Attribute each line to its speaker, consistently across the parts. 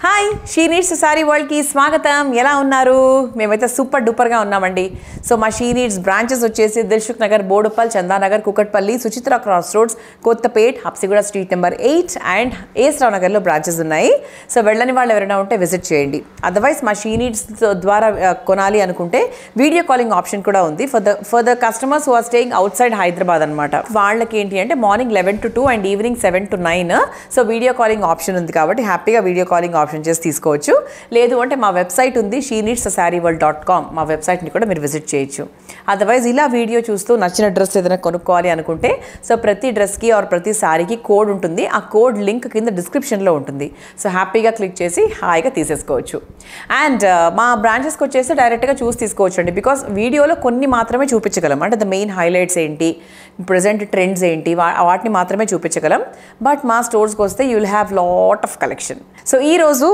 Speaker 1: Hi she needs saree వరల్డ్కి స్వాగతం ఎలా ఉన్నారు మేమైతే సూపర్ డూపర్గా ఉన్నామండి సో మా షీ నీడ్స్ బ్రాంచెస్ వచ్చేసి Dilsukh Nagar Boduppal Chandanagar Kukatpally Suchitra cross roads Kothapet Habsiguda street number eight and ASRao నగర్లో బ్రాంచెస్ ఉన్నాయి సో వెళ్ళని వాళ్ళు ఎవరైనా ఉంటే విజిట్ చేయండి అదర్వైజ్ మా షీ నీడ్స్ ద్వారా ఆ, కొనాలి అనుకుంటే వీడియో కాలింగ్ ఆప్షన్ కూడా ఉంది for the for the customers who are staying outside Hyderabad అనమాట వాళ్ళకి ఏంటి అంటే morning eleven to two and evening seven to nine so video calling option ఉంది కాబట్టి హ్యాపీగా వీడియో కాలింగ్ ఆప్షన్ చేసి తీసుకోవచ్చు లేదు అంటే మా వెబ్సైట్ ఉంది she needs saree world dot com మా వెబ్సైట్ని కూడా మీరు విజిట్ చేయొచ్చు అదర్వైజ్ ఇలా వీడియో చూస్తూ నచ్చిన డ్రెస్ ఏదైనా కొనుక్కోవాలి అనుకుంటే సో ప్రతి డ్రెస్కి ఆర్ ప్రతి శారీకి కోడ్ ఉంటుంది ఆ కోడ్ లింక్ కింద డిస్క్రిప్షన్లో ఉంటుంది సో హ్యాపీగా క్లిక్ చేసి హాయిగా తీసేసుకోవచ్చు అండ్ మా బ్రాంచెస్కి వచ్చేసి డైరెక్ట్గా చూసి తీసుకోవచ్చు అండి బికాస్ వీడియోలో కొన్ని మాత్రమే చూపించగలం అంటే ద మెయిన్ హైలైట్స్ ఏంటి ప్రజెంట్ ట్రెండ్స్ ఏంటి వా- వాటిని మాత్రమే చూపించగలం బట్ మా స్టోర్స్కి వస్తే you will have lot of collection so ఈరోజు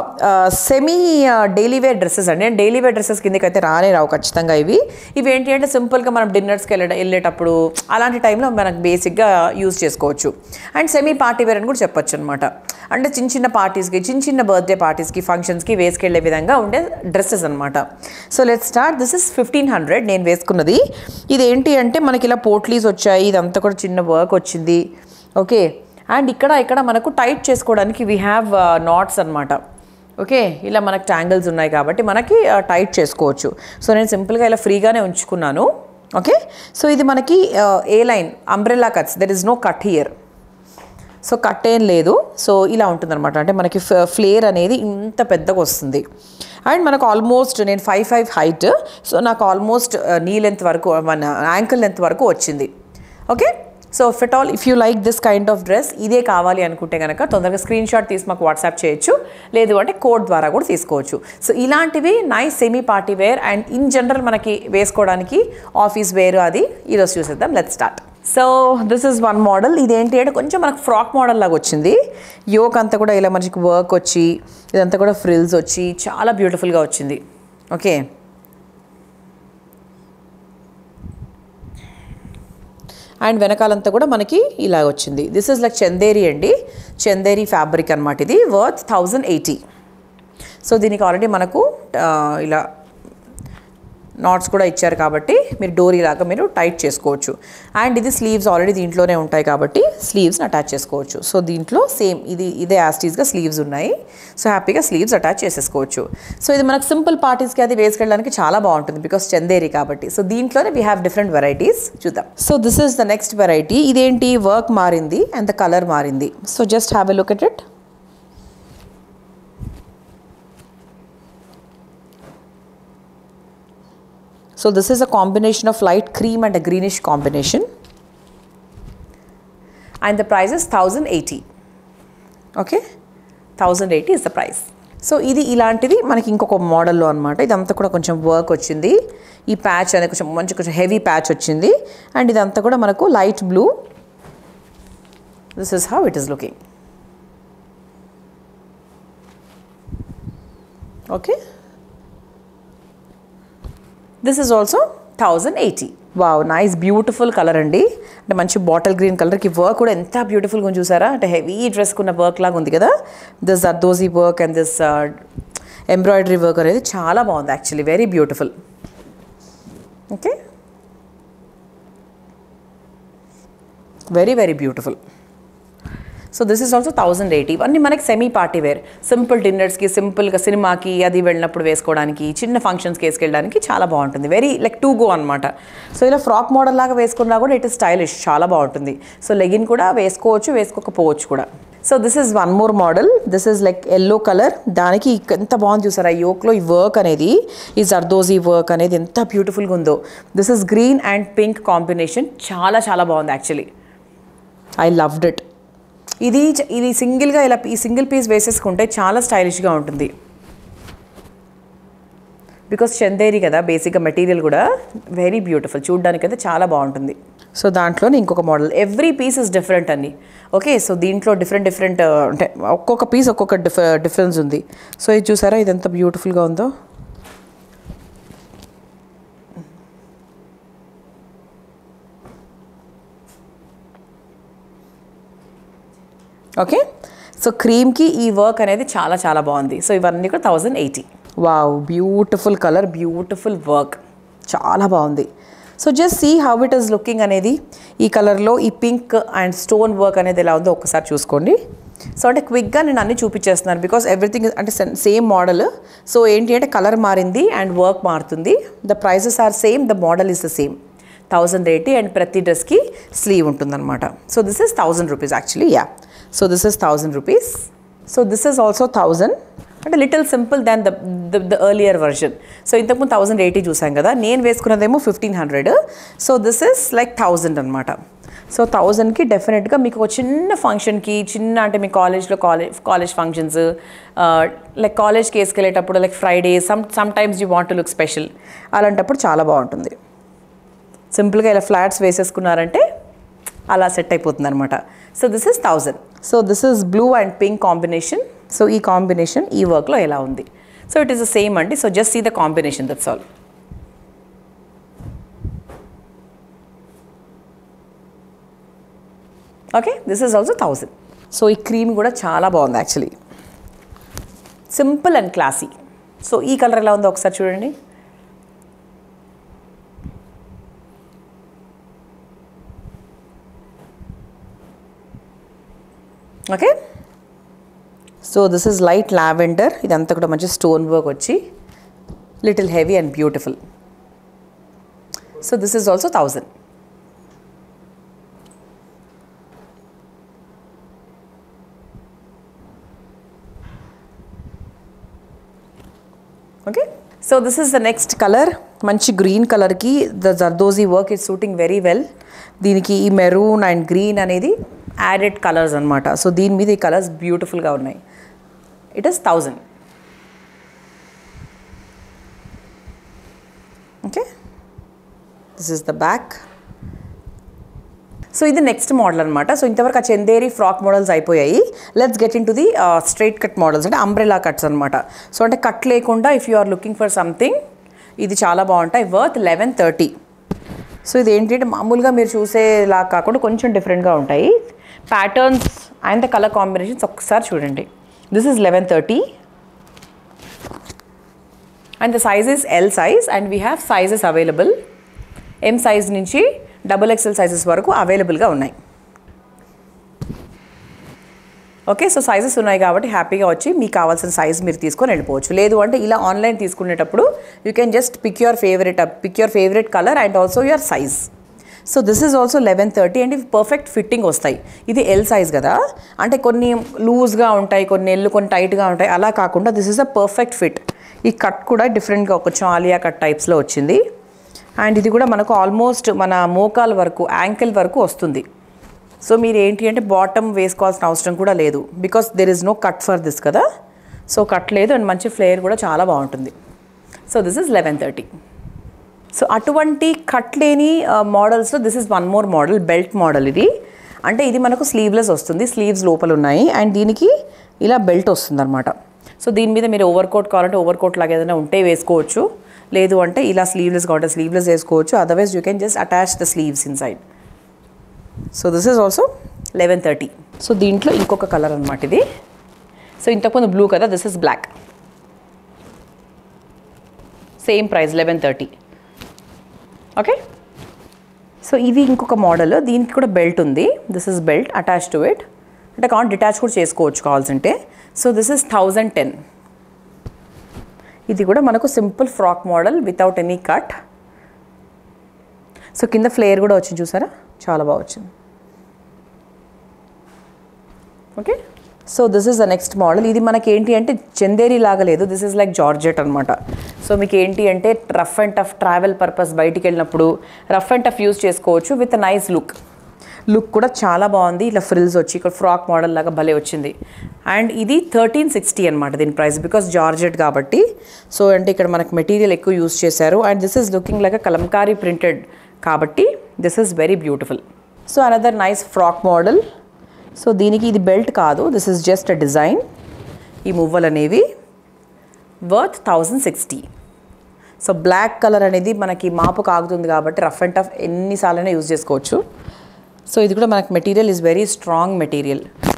Speaker 1: సెమీ డైలీ వేర్ డ్రెస్సెస్ అండి డైలీ వేర్ డ్రెస్సెస్ కిందకి అయితే రానే రావు ఖచ్చితంగా ఇవి ఇవి ఏంటి అంటే సింపుల్గా మనం డిన్నర్స్కి వెళ్ళ వెళ్ళేటప్పుడు అలాంటి టైంలో మనకు బేసిక్గా యూజ్ చేసుకోవచ్చు అండ్ సెమీ పార్టీ వేర్ అని కూడా చెప్పొచ్చు అనమాట అంటే చిన్న చిన్న పార్టీస్కి చిన్న చిన్న బర్త్డే పార్టీస్కి ఫంక్షన్స్కి వేసుకెళ్లే విధంగా ఉండే డ్రెస్సెస్ అనమాట so let start this is fifteen hundred నేను వేసుకున్నది ఇది ఏంటి అంటే మనకి ఇలా పోట్లీస్ వచ్చాయి ఇదంతా కూడా చిన్న వర్క్ వచ్చింది ఓకే అండ్ ఇక్కడ ఇక్కడ మనకు టైట్ చేసుకోవడానికి వీ హ్యావ్ నాట్స్ అనమాట ఓకే ఇలా మనకు ట్యాంగిల్స్ ఉన్నాయి కాబట్టి మనకి టైట్ చేసుకోవచ్చు సో నేను సింపుల్గా ఇలా ఫ్రీగానే ఉంచుకున్నాను ఓకే సో ఇది మనకి A line umbrella cuts there is no cut here so cut ఏం లేదు సో ఇలా ఉంటుందన్నమాట అంటే మనకి ఫ- ఫ్లేర్ అనేది ఇంత పెద్దగా వస్తుంది అండ్ మనకు ఆల్మోస్ట్ నేను ఫైవ్ ఫైవ్ హైట్ సో నాకు ఆల్మోస్ట్ నీ లెంత్ వరకు మన యాంకిల్ లెంత్ వరకు వచ్చింది okay so fit all if you like this kind of dress ఇదే కావాలి అనుకుంటే కనుక తొందరగా స్క్రీన్ షాట్ తీసి మాకు వాట్సాప్ చేయొచ్చు లేదు అంటే కోడ్ ద్వారా కూడా తీసుకోవచ్చు సో ఇలాంటివి nice semi party wear and in general మనకి వేసుకోవడానికి ఆఫీస్ వేర్ అది ఈరోజు చూసేద్దాం let start so this is one model ఇదేంటి అంటే కొంచెం మనకు ఫ్రాక్ మోడల్ లాగా వచ్చింది యోక్ అంతా కూడా ఇలా మనకి వర్క్ వచ్చి ఇదంతా కూడా ఫ్రిల్స్ వచ్చి చాలా బ్యూటిఫుల్గా వచ్చింది ఓకే అండ్ వెనకాలంతా కూడా మనకి ఇలా వచ్చింది దిస్ ఇస్ లైక్ చందేరి అండి చందేరి ఫ్యాబ్రిక్ అనమాట ఇది వర్త్ థౌజండ్ ఎయిటీ సో దీనికి ఆల్రెడీ మనకు ఆ, ఇలా నాట్స్ కూడా ఇచ్చారు కాబట్టి మీరు డోరీ లాగా మీరు టైట్ చేసుకోవచ్చు అండ్ ఇది స్లీవ్స్ ఆల్రెడీ దీంట్లోనే ఉంటాయి కాబట్టి స్లీవ్స్ని అటాచ్ చేసుకోవచ్చు సో దీంట్లో సేమ్ ఇది ఇదే యాస్టీస్గా స్లీవ్స్ ఉన్నాయి సో హ్యాపీగా స్లీవ్స్ అటాచ్ చేసేసుకోవచ్చు సో ఇది మనకు సింపుల్ పార్టీస్కి అది వేసుకెళ్ళడానికి చాలా బాగుంటుంది బికాస్ చందేరి కాబట్టి సో దీంట్లోనే వీ హ్యావ్ డిఫరెంట్ వెరైటీస్ చూద్దాం so this is the next variety ఇదేంటి వర్క్ మారింది అండ్ ద కలర్ మారింది so just have a look at it So this is a combination of light cream and a greenish combination. And the price is 1080. Okay? 1080 is the price. So ఇది ఇలాంటిది మనకి ఇంకొక మోడల్లో అనమాట ఇదంతా కూడా కొంచెం వర్క్ వచ్చింది ఈ ప్యాచ్ అనేది కొంచెం మంచి కొంచెం హెవీ ప్యాచ్ వచ్చింది అండ్ ఇదంతా కూడా మనకు light blue this is how it is looking okay this is also thousand eighty wow nice beautiful colour అండి అంటే మంచి బాటిల్ గ్రీన్ కలర్కి వర్క్ కూడా ఎంత బ్యూటిఫుల్గా ఉంది చూసారా అంటే హెవీ డ్రెస్కున్న వర్క్ లాగా ఉంది కదా this zardozi work and this embroidery work అనేది చాలా బాగుంది actually very beautiful okay very very beautiful so this is also thousand eighty ఇవన్నీ మనకి సెమీ పార్టీ వేర్ సింపుల్ డిన్నర్స్కి సింపుల్గా సినిమాకి అది వెళ్ళినప్పుడు వేసుకోవడానికి చిన్న ఫంక్షన్స్కి వేసుకెళ్ళడానికి చాలా బాగుంటుంది వెరీ లైక్ టూ గో అనమాట సో ఇలా ఫ్రాక్ మోడల్ లాగా వేసుకున్నా కూడా ఇట్ ఇస్ స్టైలిష్ చాలా బాగుంటుంది సో లెగిన్ కూడా వేసుకోవచ్చు వేసుకోకపోవచ్చు కూడా so this is one more model this is like yellow colour దానికి ఎంత బాగుంది చూసారా ఈ యోక్లో ఈ వర్క్ అనేది ఈ జర్దోజీ వర్క్ అనేది ఎంత బ్యూటిఫుల్గా ఉందో this is green and pink combination చాలా చాలా బాగుంది యాక్చువల్లీ ఐ లవ్డ్ ఇట్ ఇది చ- ఇది సింగిల్గా ఇలా ఈ సింగిల్ పీస్ వేసేసుకుంటే చాలా స్టైలిష్గా ఉంటుంది బికాస్ చందేరి కదా బేసిక్గా మెటీరియల్ కూడా వెరీ బ్యూటిఫుల్ చూడడానికి అయితే చాలా బాగుంటుంది సో దాంట్లోనే ఇంకొక model every piece is different అండి ఓకే సో దీంట్లో డిఫరెంట్ డిఫరెంట్ అంటే ఒక్కొక్క పీస్ ఒక్కొక్క డిఫ డిఫరెన్స్ ఉంది సో ఇది చూసారా ఇది ఎంత బ్యూటిఫుల్గా ఉందో ఓకే సో క్రీమ్కి ఈ వర్క్ అనేది చాలా చాలా బాగుంది సో ఇవన్నీ కూడా thousand eighty wow beautiful colour beautiful work చాలా బాగుంది so just see how it is looking అనేది ఈ కలర్లో ఈ పింక్ అండ్ స్టోన్ వర్క్ అనేది ఎలా ఉందో ఒకసారి చూసుకోండి సో అంటే క్విక్గా నేను అన్ని చూపించేస్తున్నాను బికాస్ ఎవ్రీథింగ్ అంటే సేమ్ మోడల్ సో ఏంటి అంటే కలర్ మారింది అండ్ వర్క్ మారుతుంది the prices are same the model is the same thousand eighty and ప్రతి డ్రెస్కి స్లీవ్ ఉంటుందన్నమాట so this is thousand rupees actually ya so this is thousand rupees so this is also thousand అంటే little simple than the the earlier version so ఇంతకుముందు thousand eighty చూసాం కదా నేను వేసుకున్నదేమో fifteen hundred so this is like thousand అనమాట so థౌజండ్కి డెఫినెట్గా మీకు ఒక చిన్న ఫంక్షన్కి చిన్న అంటే మీ కాలేజ్లో కాలేజ్ కాలేజ్ ఫంక్షన్స్ లైక్ కాలేజ్కి వేసుకెళ్ళేటప్పుడు like Friday some sometimes you want to look special అలాంటప్పుడు చాలా బాగుంటుంది సింపుల్గా ఇలా ఫ్లాట్స్ వేసేసుకున్నారంటే అలా సెట్ అయిపోతుంది అనమాట so this is thousand so this is blue and pink combination so ఈ కాంబినేషన్ ఈ వర్క్లో ఎలా ఉంది so it is the same అండి so just see the combination that's all okay this is also thousand so ఈ cream కూడా చాలా బాగుంది actually simple and classy so ఈ కలర్ ఎలా ఉందో ఒకసారి చూడండి okay so this is light lavender ఇదంతా కూడా మంచి స్టోన్ వర్క్ వచ్చి little heavy and beautiful so this is also thousand okay so this is the next colour మంచి గ్రీన్ కలర్కి the zardozi work is suiting very well దీనికి ఈ maroon and green అనేది added colours అనమాట సో దీని మీద ఈ కలర్స్ బ్యూటిఫుల్గా ఉన్నాయి it is thousand okay this is the back so ఇది నెక్స్ట్ మోడల్ అనమాట సో ఇంతవరకు ఆ చందేరి ఫ్రాక్ మోడల్స్ అయిపోయాయి let's get into the straight cut models అంటే అంబ్రెలా కట్స్ అనమాట సో అంటే కట్ లేకుండా if you are looking for something ఇది చాలా బాగుంటాయి వర్త్ లెవెన్ థర్టీ సో ఇది ఏంటంటే మామూలుగా మీరు చూసేలా కాకుండా కొంచెం డిఫరెంట్గా ఉంటాయి patterns and the colour combinations ఒక్కసారి చూడండి this is eleven thirty and the size is L size and we have sizes available M size నుంచి డబుల్ ఎక్స్ఎల్ సైజెస్ వరకు అవైలబుల్గా ఉన్నాయి ఓకే సో సైజెస్ ఉన్నాయి కాబట్టి హ్యాపీగా వచ్చి మీకు కావాల్సిన సైజ్ మీరు తీసుకొని వెళ్ళిపోవచ్చు లేదు అంటే ఇలా ఆన్లైన్ తీసుకునేటప్పుడు you can just pick your favourite pick your favourite colour and also your size so this is also eleven thirty and ఇవి పర్ఫెక్ట్ ఫిట్టింగ్ వస్తాయి ఇది ఎల్ సైజ్ కదా అంటే కొన్ని లూజ్గా ఉంటాయి కొన్ని ఎల్లు కొన్ని టైట్గా ఉంటాయి అలా కాకుండా this is a perfect fit ఈ కట్ కూడా డిఫరెంట్గా కొంచెం ఆలియా కట్ టైప్స్లో వచ్చింది అండ్ ఇది కూడా మనకు ఆల్మోస్ట్ మన మోకాల్ వరకు యాంకిల్ వరకు వస్తుంది సో మీరు ఏంటి అంటే బాటమ్ వేసుకోవాల్సిన అవసరం కూడా లేదు because there is no cut for this కదా సో కట్ లేదు అండ్ మంచి ఫ్లేయర్ కూడా చాలా బాగుంటుంది so this is eleven thirty so అటువంటి కట్ లేని మోడల్స్లో this is one more model belt model ఇది అంటే ఇది మనకు స్లీవ్లెస్ వస్తుంది స్లీవ్స్ లోపల ఉన్నాయి అండ్ దీనికి ఇలా బెల్ట్ వస్తుంది అనమాట సో దీని మీద మీరు ఓవర్ కోట్ కావాలంటే ఓవర్ కోట్ లాగా ఏదైనా ఉంటే వేసుకోవచ్చు లేదు అంటే ఇలా స్లీవ్లెస్ కావాలంటే స్లీవ్లెస్ వేసుకోవచ్చు otherwise you can just attach the sleeves inside so this is also eleven thirty so దీంట్లో ఇంకొక కలర్ అనమాట ఇది సో ఇంతకుముందు బ్లూ కదా this is black same price eleven thirty okay so ఇది ఇంకొక మోడల్ దీనికి కూడా బెల్ట్ ఉంది this is belt attach to it అంటే కావాలి డిటాచ్ కూడా చేసుకోవచ్చు కావాల్సింటే so this is thousand ten ఇది కూడా మనకు simple frock model without any cut so కింద ఫ్లేయర్ కూడా వచ్చింది చూసారా చాలా బాగా వచ్చింది okay so this is the next model ఇది మనకి ఏంటి అంటే చందేరి లాగా లేదు దిస్ ఇస్ లైక్ జార్జెట్ అనమాట సో మీకు ఏంటి అంటే rough and tough travel purpose బయటికి వెళ్ళినప్పుడు రఫ్ అండ్ టఫ్ యూస్ చేసుకోవచ్చు విత్ నైస్ లుక్ లుక్ కూడా చాలా బాగుంది ఇలా ఫ్రిల్స్ వచ్చి ఇక్కడ ఫ్రాక్ మోడల్ లాగా భలే వచ్చింది అండ్ ఇది థర్టీన్ సిక్స్టీ అనమాట దీని ప్రైస్ బికాస్ జార్జెట్ కాబట్టి సో అంటే ఇక్కడ మనకు మెటీరియల్ ఎక్కువ యూస్ చేశారు and this is looking like kalamkari printed కాబట్టి this is very beautiful so another nice frock model so దీనికి ఇది బెల్ట్ కాదు this is just a design ఈ మువ్వలు అనేవి worth thousand sixty so black colour అనేది మనకి మాపు కాగుతుంది కాబట్టి రఫ్ అండ్ టఫ్ ఎన్నిసార్లైనా యూజ్ చేసుకోవచ్చు సో ఇది కూడా మనకి material is very strong material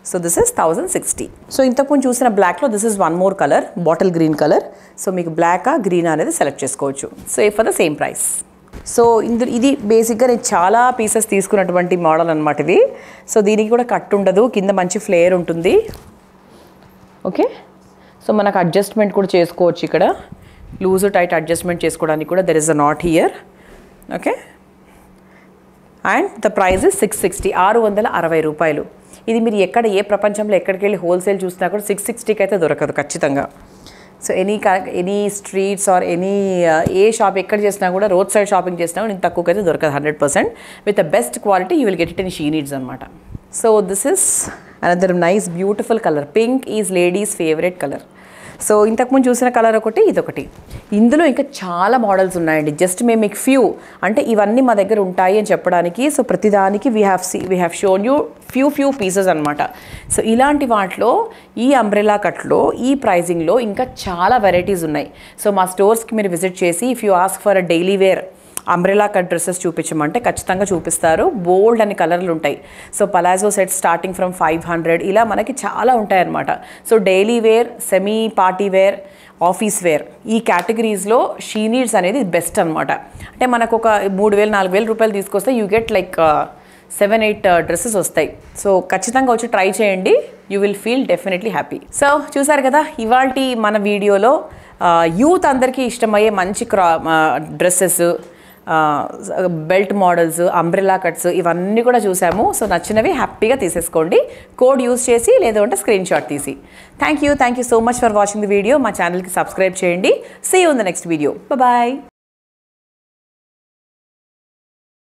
Speaker 1: so this is thousand sixty so ఇంతకుముందు చూసిన బ్లాక్లో this is one more colour bottle green colour so మీకు బ్లాక్ గ్రీన్ అనేది సెలెక్ట్ చేసుకోవచ్చు so for the same price so ఇందు ఇది బేసిక్గా నేను చాలా పీసెస్ తీసుకున్నటువంటి మోడల్ అనమాట ఇది సో దీనికి కూడా కట్ ఉండదు కింద మంచి ఫ్లేయర్ ఉంటుంది ఓకే సో మనకు అడ్జస్ట్మెంట్ కూడా చేసుకోవచ్చు ఇక్కడ లూజ్ టైట్ అడ్జస్ట్మెంట్ చేసుకోవడానికి కూడా there is a knot here okay and the price is six sixty ఆరు వందల అరవై రూపాయలు ఇది మీరు ఎక్కడ ఏ ప్రపంచంలో ఎక్కడికి వెళ్ళి హోల్సేల్ చూసినా కూడా సిక్స్ సిక్స్టీకి అయితే దొరకదు ఖచ్చితంగా so any any streets or any ఏ షాప్ ఎక్కడ చేసినా కూడా రోడ్ సైడ్ షాపింగ్ చేసినా కూడా ఇంత తక్కువకి అయితే దొరకదు hundred percent with the best quality you will get it in She Needs అనమాట so this is another nice beautiful colour pink is ladies favourite colour so ఇంతకుముందు చూసిన కలర్ ఒకటి ఇదొకటి ఇందులో ఇంకా చాలా మోడల్స్ ఉన్నాయండి జస్ట్ మేము మీకు ఫ్యూ అంటే ఇవన్నీ మా దగ్గర ఉంటాయి అని చెప్పడానికి సో ప్రతిదానికి we have see we have shown you few few pieces అనమాట సో ఇలాంటి వాటిలో ఈ అంబ్రెలా కట్లో ఈ ప్రైజింగ్లో ఇంకా చాలా వెరైటీస్ ఉన్నాయి సో మా స్టోర్స్కి మీరు విజిట్ చేసి if you ask for a daily wear umbrella cut dresses చూపించమంటే ఖచ్చితంగా చూపిస్తారు బోల్డ్ అని కలర్లు ఉంటాయి so palazzo set starting from five hundred ఇలా మనకి చాలా ఉంటాయి అన్నమాట so daily wear semi party wear office wear ఈ కేటగిరీస్లో షీ నీడ్స్ అనేది బెస్ట్ అనమాట అంటే మనకు ఒక మూడు వేలు నాలుగు వేల రూపాయలు తీసుకొస్తే you get like seven eight dresses వస్తాయి సో ఖచ్చితంగా వచ్చి ట్రై చేయండి you will feel definitely happy so చూసారు కదా ఇవాళ మన వీడియోలో యూత్ అందరికీ ఇష్టమయ్యే మంచి క్రా dresses belt models umbrella cuts ఇవన్నీ కూడా చూసాము సో నచ్చినవి హ్యాపీగా తీసేసుకోండి కోడ్ యూస్ చేసి లేదు అంటే స్క్రీన్ షాట్ తీసి thank you thank you so much for watching the video మా ఛానల్కి సబ్స్క్రైబ్ చేయండి see you in the next video bye